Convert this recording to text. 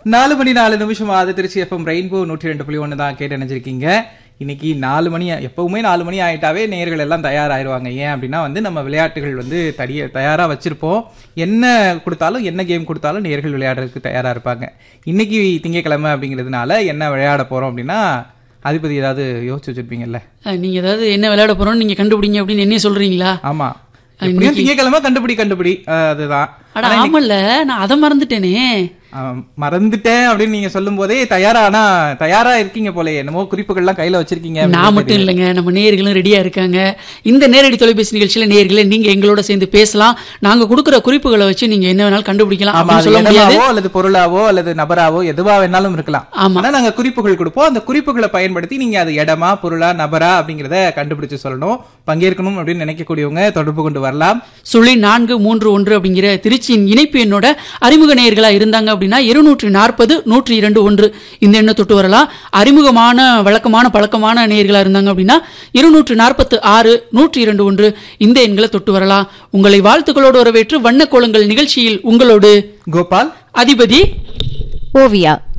நாலு மணி நாலு நிமிஷம் ஆகுது திருச்சி எஃப்எம் ரெயின்போ நூற்றி ரெண்டு புள்ளி ஒன்று தான் கேட்டு நினைச்சிருக்கீங்க இன்னைக்கு நாலு மணி எப்பவுமே நாலு மணி ஆயிட்டாவே நேர்கள் எல்லாம் தயாராயிருவாங்க ஏன் அப்படின்னா வந்து நம்ம விளையாட்டுகள் வந்து தடிய தயாரா வச்சிருப்போம் என்ன கொடுத்தாலும் என்ன கேம் கொடுத்தாலும் நேர்கள் விளையாடுறதுக்கு தயாரா இருப்பாங்க இன்னைக்கு திங்கக்கிழமை அப்படிங்கிறதுனால என்ன விளையாட போறோம் அப்படின்னா அதிபதி ஏதாவது யோசிச்சு வச்சிருப்பீங்கல்ல அஹ், நீங்க ஏதாவது என்ன விளையாட போறோம்னு நீங்க கண்டுபிடிங்க அப்படின்னு என்ன சொல்றீங்களா ஆமா எப்படியும் திங்கக்கிழமை கண்டுபிடி கண்டுபிடி அஹ், அதுதான் அட ஆமல்ல நான் அதை மறந்துட்டேனே ஆம், மறந்துட்டேன் அப்படின்னு நீங்க சொல்லும் போதே தயாரானா தயாரா இருக்கீங்க போல என்னமோ குறிப்புகள்லாம் கையில வச்சிருக்கீங்க அப்படின்னு நான் மட்டும் இல்லைங்க நம்ம நேயர்களும் ரெடியா இருக்காங்க இந்த நேரடி தொலைபேசி நிகழ்ச்சியில நேயர்களே நீங்க எங்களோட சேர்ந்து பேசலாம் நாங்க கொடுக்குற குறிப்புகளை வச்சு நீங்க என்ன வேணாலும் கண்டுபிடிக்கலாம் ஆமா அப்படின்னு அது சொல்ல முடியாது இடமாவோ அல்லது பொருளாவோ அல்லது நபராவோ எதுவா வேணாலும் இருக்கலாம் ஆமா. ஆனா நாங்க குறிப்புகள் கொடுப்போம் அந்த குறிப்புகளை பயன்படுத்தி நீங்க அது இடமா பொருளா நபரா அப்படிங்கறத கண்டுபிடிச்சு சொல்லணும் பங்கேற்கணும் அப்படின்னு நினைக்கக்கூடியவங்க தொடர்பு கொண்டு வரலாம் சுழி நான்கு மூன்று ஒன்று அப்படிங்கிற திருச்சியின் இணைப்பு எண்ணோட அறிமுக நேயர்களா இருந்தாங்க அப்படின்னா இருநூற்றி நாற்பது நூற்றி இரண்டு ஒன்று இந்த எண்ணை தொட்டு வரலாம் அறிமுகமான வழக்கமான பழக்கமான நேயர்களா இருந்தாங்க அப்படின்னா இருநூற்று நாற்பத்து ஆறு நூற்றி இரண்டு ஒன்று இந்த எண்களை தொட்டு வரலாம் உங்களை வாழ்த்துக்களோடு வரவேற்று வண்ணக்கோலங்கள் நிகழ்ச்சியில் உங்களோடு கோபால் அதிபதி ஓவியா